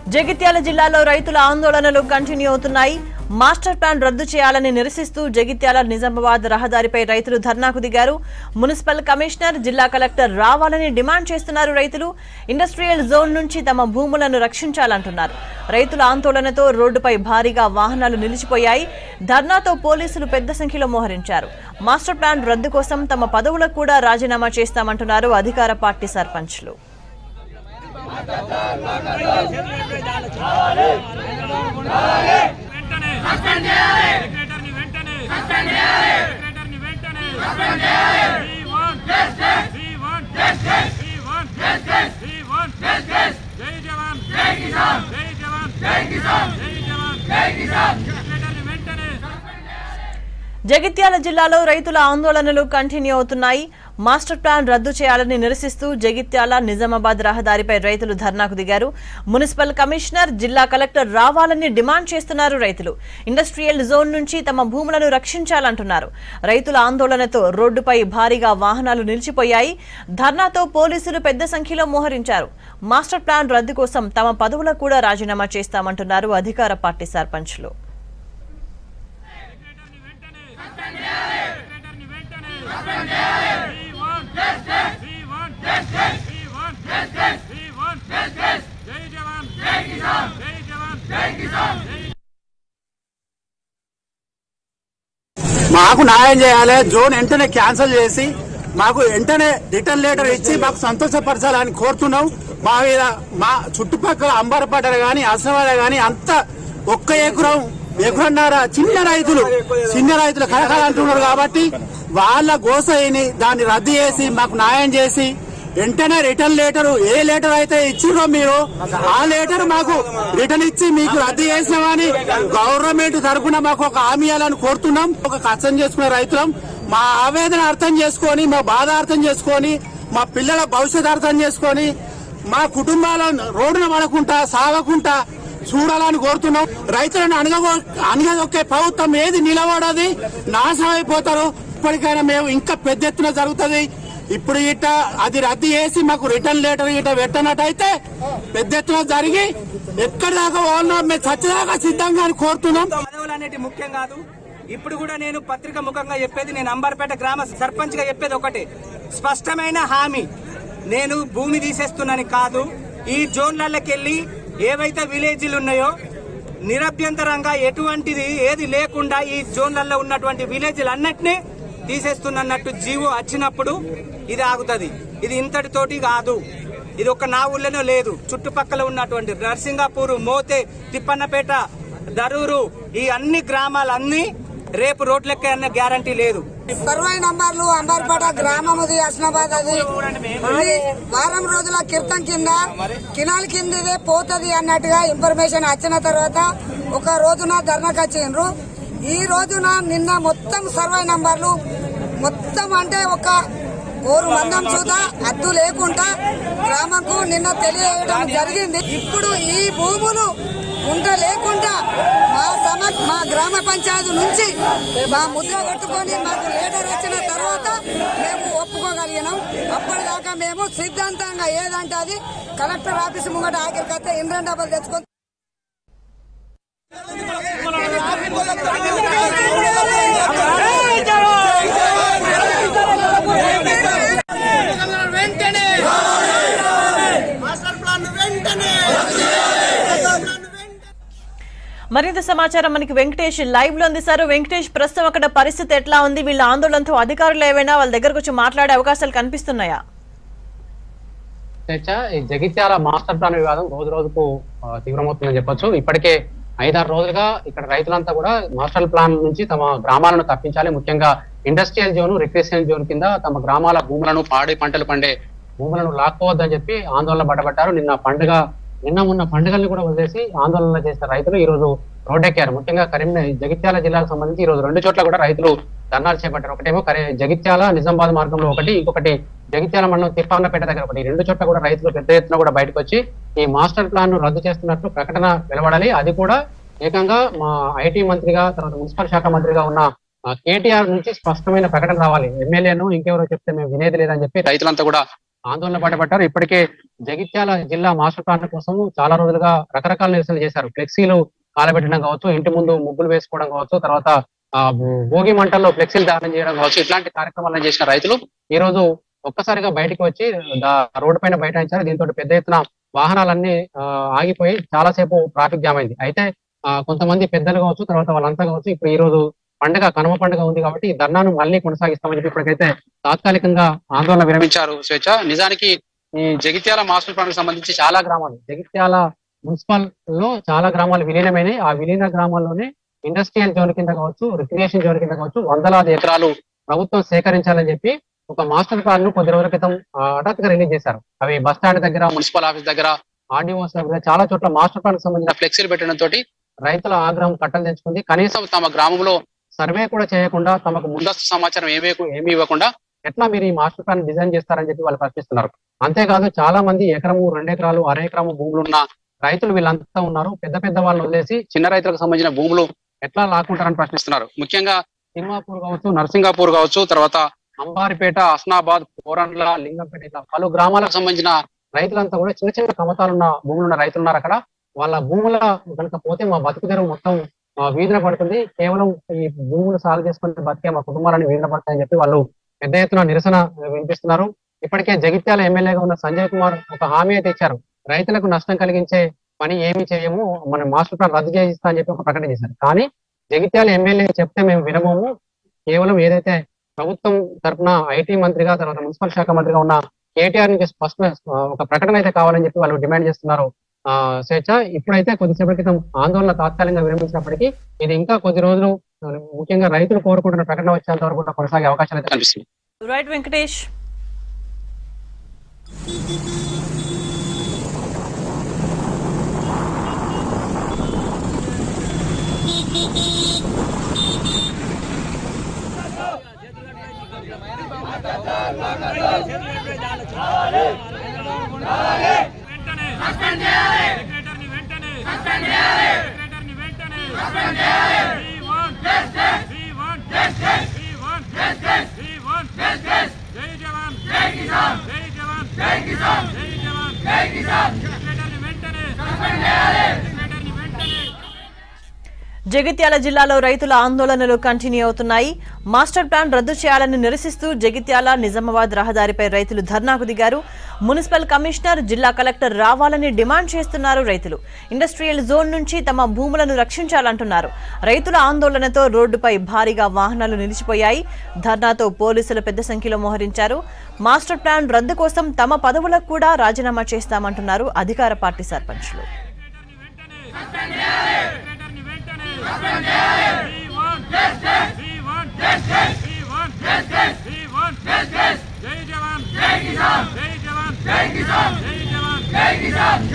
జగిత్యాల జిల్లాలో రైతుల ఆందోళనలు కంటిన్యూ అవుతున్నాయి మాస్టర్ ప్లాన్ రద్దు చేయాలని నిరసిస్తూ జగిత్యాల నిజామాబాద్ రహదారిపై రైతులు ధర్నాకు దిగారు మున్సిపల్ కమిషనర్ జిల్లా కలెక్టర్ రావాలని డిమాండ్ చేస్తున్నారు రైతులు ఇండస్ట్రియల్ జోన్ నుంచి తమ భూములను రక్షించాలంటున్నారు రైతుల ఆందోళనతో రోడ్డుపై భారీగా వాహనాలు నిలిచిపోయాయి ధర్నాతో పోలీసులు పెద్ద సంఖ్యలో మోహరించారు మాస్టర్ ప్లాన్ రద్దు కోసం తమ పదవులకు కూడా రాజీనామా చేస్తామంటున్నారు అధికార పార్టీ సర్పంచ్లు వెంటనే సెక్రటరీని వెంటనే సెక్రటరీని వెంటనే We want justice. We want justice. We want justice. We want justice. జై జవాన్ జై కిసాన్ జై జవాన్ జై కిసాన్ జై జవాన్ జై కిసాన్ సెక్రటరీని వెంటనే జగిత్యాల జిల్లాలో రైతుల ఆందోళనలు కంటిన్యూ అవుతున్నాయి మాస్టర్ ప్లాన్ రద్దు చేయాలని నిరసిస్తూ జగిత్యాల నిజామాబాద్ రహదారిపై రైతులు ధర్నాకు దిగారు మున్సిపల్ కమిషనర్ జిల్లా కలెక్టర్ రావాలని డిమాండ్ చేస్తున్నారు రైతులు ఇండస్ట్రియల్ జోన్ నుంచి తమ భూములను రక్షించాలంటున్నారు రైతుల ఆందోళనతో రోడ్డుపై భారీగా వాహనాలు నిలిచిపోయాయి ధర్నాతో పోలీసులు పెద్ద సంఖ్యలో మోహరించారు మాస్టర్ ప్లాన్ రద్దు కోసం తమ పదవులకు కూడా రాజీనామా చేస్తామంటున్నారు అధికార పార్టీ సర్పంచ్లు సెక్రటరీని వెంటనే We want justice. We want justice. We want justice. We want justice. జై జవాన్ జై కిసాన్ జై జవాన్ జై కిసాన్ జై మాకు న్యాయం చేయాలి జోన్ వెంటనే క్యాన్సిల్ చేసి మాకు వెంటనే రిటర్న్ లెటర్ ఇచ్చి మాకు సంతోషపరచాలని కోరుతున్నాం మా మీద మా చుట్టుపక్కల అంబరపడ్డ గాని అసవాడ గాని అంత ఒక్క ఎకరం ఎకరన్నర చిన్న రైతులు చిన్న రైతులు కలకాల అంటున్నారు కాబట్టి వాళ్ళ గోసైని దాన్ని రద్దు చేసి మాకు న్యాయం చేసి వెంటనే రిటర్న్ లెటర్ ఏ లెటర్ అయితే ఇచ్చిరో మీరు ఆ లెటర్ మాకు రిటర్న్ ఇచ్చి మీకు రద్దు చేసినామని గవర్నమెంట్ తరఫున మాకు ఒక హామీ ఇవ్వాలని కోరుతున్నాం ఒక కష్టం చేసుకునే రైతులం మా ఆవేదన అర్థం చేసుకొని మా బాధ అర్థం చేసుకొని మా పిల్లల భవిష్యత్ అర్థం చేసుకొని మా కుటుంబాలను రోడ్డున పడకుండా సాగకుండా చూడాలని కోరుతున్నాం రైతులను అనగ అనగదొక్కే ప్రభుత్వం ఏది నిలబడది నాశనం అయిపోతారు ఇప్పటికైనా మేము ఇంకా పెద్ద ఎత్తున జరుగుతుంది ఇప్పుడు ఇట అది రద్దు చేసి మాకు రిటర్న్ లెటర్ ఇట పెట్టనట్టయితే పెద్ద ఎత్తున జరిగి ఎక్కడి దాకా పోవాలన్నా మేము చచ్చేదాకా సిద్ధంగా అని కోరుతున్నాం పదవులు అనేటి ముఖ్యం కాదు ఇప్పుడు కూడా నేను పత్రిక ముఖంగా చెప్పేది నేను అంబర్పేట గ్రామ సర్పంచ్ గా చెప్పేది ఒకటే స్పష్టమైన హామీ నేను భూమి తీసేస్తున్నాను కాదు ఈ జోన్లకి వెళ్ళి ఏవైతే విలేజ్లు ఉన్నాయో నిరభ్యంతరంగా ఎటువంటిది ఏది లేకుండా ఈ జోన్లలో ఉన్నటువంటి విలేజ్లు అన్నిటినీ తీసేస్తున్నట్టు జీవో వచ్చినప్పుడు ఇది ఆగుతుంది ఇది ఇంతటితోటి కాదు ఇది ఒక నా ఊళ్ళోనే లేదు చుట్టుపక్కల ఉన్నటువంటి నర్సింగాపూర్ మోతే తిప్పన్నపేట దరూరు ఈ అన్ని గ్రామాలన్నీ రేపు రోడ్లెక్కే అన్న గ్యారంటీ లేదు సర్వై నంబర్లు అంబర్పేట గ్రామముది హస్నాబాద్ అది ఇది వారం రోజుల క్రితం కింద కినాల్ కిందదే పోతది అన్నట్టుగా ఇన్ఫర్మేషన్ వచ్చిన తర్వాత ఒక రోజున ధర్నాకు వచ్చిండ్రు ఈ రోజున నిన్న మొత్తం సర్వై నంబర్లు మొత్తం అంటే ఒక ఓరు మందం చూత అద్దు లేకుండా గ్రామంకు నిన్న తెలియజేయడం జరిగింది ఇప్పుడు ఈ భూములు ఉంట లేకుండా మా సమ మా గ్రామ పంచాయతీ నుంచి మా ముద్ర కొట్టుకొని మాకు లీడర్ వచ్చిన తర్వాత మేము ఒప్పుకోగలిగినాం అప్పటిదాకా మేము సిద్ధాంతంగా ఏదంటే అది కలెక్టర్ ఆఫీస్ ముంగట ఆఖరికైతే ఇంద్రన్ డబ్బులు తెచ్చుకొని మరింత సమాచారం మనకి వెంకటేష్ లైవ్ లో అందిస్తారు వెంకటేష్ ప్రస్తుతం అక్కడ పరిస్థితి ఎట్లా ఉంది వీళ్ళ ఆందోళనతో అధికారులు ఏవైనా వాళ్ళ దగ్గరకు వచ్చి మాట్లాడే అవకాశాలు కనిపిస్తున్నాయా చర్చ ఈ జగిత్యాల మాస్టర్ ప్లాన్ వివాదం రోజు రోజుకు ఆ, తీవ్రమవుతుందని చెప్పొచ్చు ఇప్పటికే ఐదారు రోజులుగా ఇక్కడ రైతులంతా కూడా మాస్టర్ ప్లాన్ నుంచి తమ గ్రామాలను తప్పించాలి ముఖ్యంగా ఇండస్ట్రియల్ జోన్ రిక్రియేషన్ జోన్ కింద తమ గ్రామాల భూములను పాడి పంటలు పండే భూములను లాక్కోవద్దని చెప్పి ఆందోళన పడబట్టారు నిన్న పండుగ నిన్న ఉన్న పండుగల్ని కూడా వదిలేసి ఆందోళన చేసిన రైతులు ఈ రోజు రోడ్డెక్కారు ముఖ్యంగా కరీంనగర్ జగిత్యాల జిల్లాకు సంబంధించి ఈ రోజు రెండు చోట్ల కూడా రైతులు ధర్నాలు చేపట్టారు ఒకటేమో కరీ జగిత్యాల నిజామాబాద్ మార్గంలో ఒకటి ఇంకొకటి జగిత్యాల మండలం తిప్పాన్నపేట దగ్గర ఒకటి ఈ రెండు చోట్ల కూడా రైతులు పెద్ద ఎత్తున కూడా బయటకు వచ్చి ఈ మాస్టర్ ప్లాన్ ను రద్దు చేస్తున్నట్లు ప్రకటన వెలువడాలి అది కూడా ఏకంగా మా ఐటీ మంత్రిగా తర్వాత మున్సిపల్ శాఖ మంత్రిగా ఉన్న ఆ, కేటీఆర్ నుంచి స్పష్టమైన ప్రకటన రావాలి ఎమ్మెల్యేను ఇంకెవరో చెప్తే మేము వినేది లేదని చెప్పి రైతులంతా కూడా ఆందోళన పట్టబట్టారు ఇప్పటికే జగిత్యాల జిల్లా మాస్టర్ ప్లాన్ కోసం చాలా రోజులుగా రకరకాల నిరసనలు చేశారు ఫ్లెక్సీలు కాలబెట్టడం కావచ్చు ఇంటి ముందు ముగ్గులు వేసుకోవడం కావచ్చు తర్వాత ఆ భోగి మంటల్లో ఫ్లెక్సీలు దానం చేయడం కావచ్చు ఇట్లాంటి కార్యక్రమాలను చేసిన రైతులు ఈ రోజు ఒక్కసారిగా బయటకు వచ్చి దా- రోడ్డు పైన బైఠాయించారు దీంతో పెద్ద ఎత్తున వాహనాలన్నీ ఆ, ఆగిపోయి చాలా సేపు ట్రాఫిక్ జామ్ అయింది అయితే ఆ, కొంతమంది పెద్దలు కావచ్చు తర్వాత వాళ్ళంతా కావచ్చు ఇప్పుడు ఈ రోజు పండుగ కనుమ పండుగ ఉంది కాబట్టి ఈ ధర్నాను మళ్ళీ కొనసాగిస్తామని చెప్పి ఇప్పటికైతే తాత్కాలికంగా ఆందోళన విరమించారు స్వేచ్ఛ నిజానికి ఈ జగిత్యాల మాస్టర్ ప్లాన్ కి సంబంధించి చాలా గ్రామాలు జగిత్యాల మున్సిపల్ లో చాలా గ్రామాలు విలీనమైనవి ఆ విలీన గ్రామాల్లోనే ఇండస్ట్రియల్ జోన్ కింద కావచ్చు రిక్రియేషన్ జోన్ కింద కావచ్చు వందలాది ఎకరాలు ప్రభుత్వం సేకరించాలని చెప్పి ఒక మాస్టర్ ప్లాన్ ను కొద్ది రోజుల క్రితం ఆ, హఠాత్తుగా రిలీజ్ చేశారు అవి బస్ స్టాండ్ దగ్గర మున్సిపల్ ఆఫీస్ దగ్గర ఆర్డీఓస్ దగ్గర చాలా చోట్ల మాస్టర్ ప్లాన్ కి సంబంధించిన ఫ్లెక్సీలు పెట్టడం తోటి రైతుల ఆగ్రహం కట్టలు తెచ్చుకుంది కనీసం తమ గ్రామంలో సర్వే కూడా చేయకుండా తమకు ముందస్తు సమాచారం ఏమీ ఏమీ ఇవ్వకుండా ఎట్లా మీరు ఈ మాస్టర్ ప్లాన్ డిజైన్ చేస్తారని చెప్పి వాళ్ళు ప్రశ్నిస్తున్నారు అంతేకాదు చాలా మంది ఎకరము రెండు ఎకరాలు అర ఎకరము భూములు ఉన్న రైతులు వీళ్ళంతా ఉన్నారు పెద్ద పెద్ద వాళ్ళు వదిలేసి చిన్న రైతులకు సంబంధించిన భూములు ఎట్లా లాక్కుంటారని ప్రశ్నిస్తున్నారు ముఖ్యంగా తిమ్మాపూర్ కావచ్చు నర్సింగాపూర్ కావచ్చు తర్వాత అంబారిపేట హస్నాబాద్ పోరండ్ల లింగంపేట ఇట్లా పలు గ్రామాలకు సంబంధించిన రైతులంతా కూడా చిన్న చిన్న కమతాలున్న భూములు ఉన్న రైతులు ఉన్నారు అక్కడ వాళ్ళ భూముల కనుక పోతే మా బతుకు తెరువు మొత్తం ఆ, వీధిన పడుతుంది కేవలం ఈ భూములు సాగు చేసుకుని బతికే మా కుటుంబాలని వీధిన పడతాయని చెప్పి వాళ్ళు పెద్ద ఎత్తున నిరసన వినిపిస్తున్నారు ఇప్పటికే జగిత్యాల ఎమ్మెల్యేగా ఉన్న సంజయ్ కుమార్ ఒక హామీ అయితే ఇచ్చారు రైతులకు నష్టం కలిగించే పని ఏమీ చేయము మన మాస్టర్ ప్లాన్ రద్దు చేయిస్తా అని చెప్పి ఒక ప్రకటన చేశారు కానీ జగిత్యాల ఎమ్మెల్యే చెప్తే మేము వినబోము కేవలం ఏదైతే ప్రభుత్వం తరఫున ఐటీ మంత్రిగా తర్వాత మున్సిపల్ శాఖ మంత్రిగా ఉన్న కేటీఆర్ నుంచి స్పష్ట ఒక ప్రకటన అయితే కావాలని చెప్పి వాళ్ళు డిమాండ్ చేస్తున్నారు ఆ స్వేచ్ఛ ఇప్పుడైతే కొద్దిసేపటి క్రితం ఆందోళన తాత్కాలికంగా విరమించినప్పటికీ ఇది ఇంకా కొద్ది రోజులు ఆ, ముఖ్యంగా రైతులు కోరుకుంటున్న ప్రకటన వచ్చేంత వరకు కూడా కొనసాగే అవకాశాలు అయితే కనిపిస్తుంది రైట్ వెంకటేష్ వెంటనే సస్పెండ్ చేయాలి సెక్రటరీని వెంటనే సస్పెండ్ చేయాలి సెక్రటరీని వెంటనే సస్పెండ్ చేయాలి we want justice we want justice we want justice we want justice జై జవాన్ జై కిసాన్ జై జవాన్ జై కిసాన్ జై జవాన్ జై కిసాన్ సెక్రటరీని వెంటనే సస్పెండ్ చేయాలి సెక్రటరీని వెంటనే జగిత్యాల జిల్లాలో రైతుల ఆందోళనలు కంటిన్యూ అవుతున్నాయి మాస్టర్ ప్లాన్ రద్దు చేయాలని నిరసిస్తూ జగిత్యాల నిజామాబాద్ రహదారిపై రైతులు ధర్నాకు దిగారు మున్సిపల్ కమిషనర్ జిల్లా కలెక్టర్ రావాలని డిమాండ్ చేస్తున్నారు రైతులు ఇండస్ట్రియల్ జోన్ నుంచి తమ భూములను రక్షించాలంటున్నారు రైతుల ఆందోళనతో రోడ్డుపై భారీగా వాహనాలు నిలిచిపోయాయి ధర్నాతో పోలీసులు పెద్ద సంఖ్యలో మోహరించారు మాస్టర్ ప్లాన్ రద్దు కోసం తమ పదవులకు కూడా రాజీనామా చేస్తామంటున్నారు అధికార పార్టీ సర్పంచ్లు సెక్రటరీని వెంటనే సస్పెండ్ చేయాలి we want justice we want justice we want justice we want justice జై జవాన్ జై కిసాన్ జై జవాన్ జై కిసాన్ జై జవాన్ జై కిసాన్